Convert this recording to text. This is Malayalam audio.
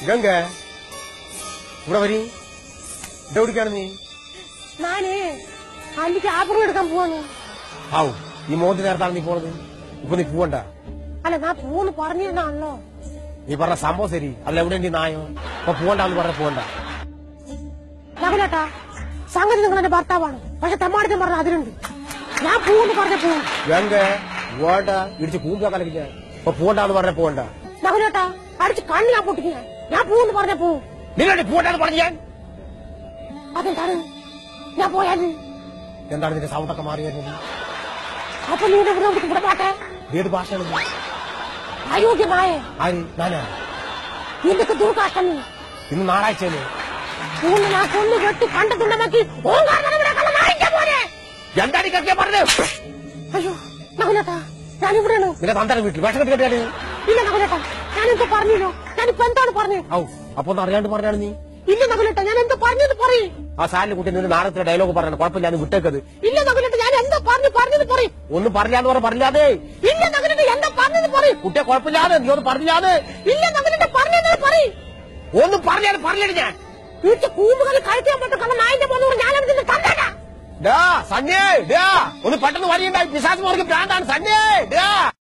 ഗംഗ ഇവിടെ വരി ഇവിടെ എവിടേക്കാണ് നീ ഞാനേ അല്ലിക്ക് ആപ്പിൾ എടുക്കാൻ പോവാന്ന് ആവു ഈ മോന്തി നേരത്താണ് നീ പോണത് ഇപ്പൊ നീ പോവണ്ട അല്ല ഞാൻ പോന്ന് പറഞ്ഞിരുന്നാണല്ലോ നീ പറഞ്ഞ സംഭവം ശരി അല്ല എവിടെ ഉണ്ട് ഈ നായോ അപ്പൊ പോവണ്ടെന്ന് പറഞ്ഞ പോവണ്ട നഗലേട്ടാ സംഗതി നിങ്ങൾ എന്റെ ഭർത്താവാണ് പക്ഷെ തെമ്മാടിത്തം പറഞ്ഞ അതിലുണ്ട് ഞാൻ പോവെന്ന് പറഞ്ഞ പോവും ഗംഗ വേണ്ട ഇടിച്ച് കൂമ്പാ കലക്കില്ല അപ്പൊ പോവണ്ടെന്ന് പറഞ്ഞ പോവണ്ട നഗലേട്ടാ അടിച്ച് കണ്ണ് ഞാൻ പൊട്ടിക്കുക ഞാൻ പോവെന്ന് പറഞ്ഞ പോവും നിങ്ങളുടെ പോവണ്ടെന്ന് പറഞ്ഞു ഞാൻ അതെന്താണ് ഞാൻ പോയാല് എന്താണ് നിന്റെ സൗണ്ടൊക്കെ മാറി വരുന്നത് അപ്പൊ നീ ഇവിടെ ഇവിടെ ഇവിടെ പാട്ടെ ഏത് ഭാഷയാണ് അയോഗ്യമായ ആര് ഞാനാ നിന്റെ ദൂർക്കാഷ്ടം നീ ഇന്ന് ഞായറാഴ്ചയല്ലേ പൂന്ന് ഞാൻ കൊന്നു വെട്ടി കണ്ടതുണ്ടമാക്കി എന്താണ് ഈ കക്കിയ പറഞ്ഞത് അയ്യോ നഗലേട്ടാ ഞാൻ ഇവിടെയാണ് നിന്റെ തന്തര വീട്ടിൽ വിഷം കെട്ടി കെട്ടിയാണ് ഇല്ല നഗലേട്ടാ ഞാൻ എന്തോ പറഞ്ഞല്ലോ ഞാനിപ്പോ എന്താണ് പറഞ്ഞത് ഔ അപ്പൊ ഒന്ന് അറിയാണ്ട് പറഞ്ഞാണ് നീ ഇല്ല നഗലേട്ടാ ഞാൻ എന്തോ പറഞ്ഞത് പറയും ആ സാലിന് കുട്ടി നിന്റെ നാടകത്തിലെ ഡയലോഗ് പറയണം കുഴപ്പമില്ല നീ വിട്ടേക്കത് ഇല്ല നഗലേട്ടാ ഞാൻ എന്താ പറഞ്ഞു പറഞ്ഞത് പറയും ഒന്നും പറഞ്ഞാന്ന് പറഞ്ഞ പറഞ്ഞാതെ ഇല്ല നഗലേട്ടാ എന്താ പറഞ്ഞത് പറയും കുട്ടിയെ കുഴപ്പമില്ലാതെ നീ ഒന്ന് പറഞ്ഞാതെ ഇല്ല നഗലേട്ടാ പറഞ്ഞത് പറയും ഒന്നും പറഞ്ഞാൽ പറഞ്ഞില്ല ഞാൻ വീട്ടിൽ കൂമ്പുകൾ കഴിക്കാൻ പറ്റും കാരണം നായന്റെ പോകുന്നത് ഞാൻ എടുത്തിട്ട് തന്നേട്ടാ ഡാ സണ്ണേ ഡാ ഒന്ന് പെട്ടെന്ന് വരിയുണ്ടായി പിശാസ് മോർക്ക് ഭ്രാന്താണ് സണ്ണേ ഡാ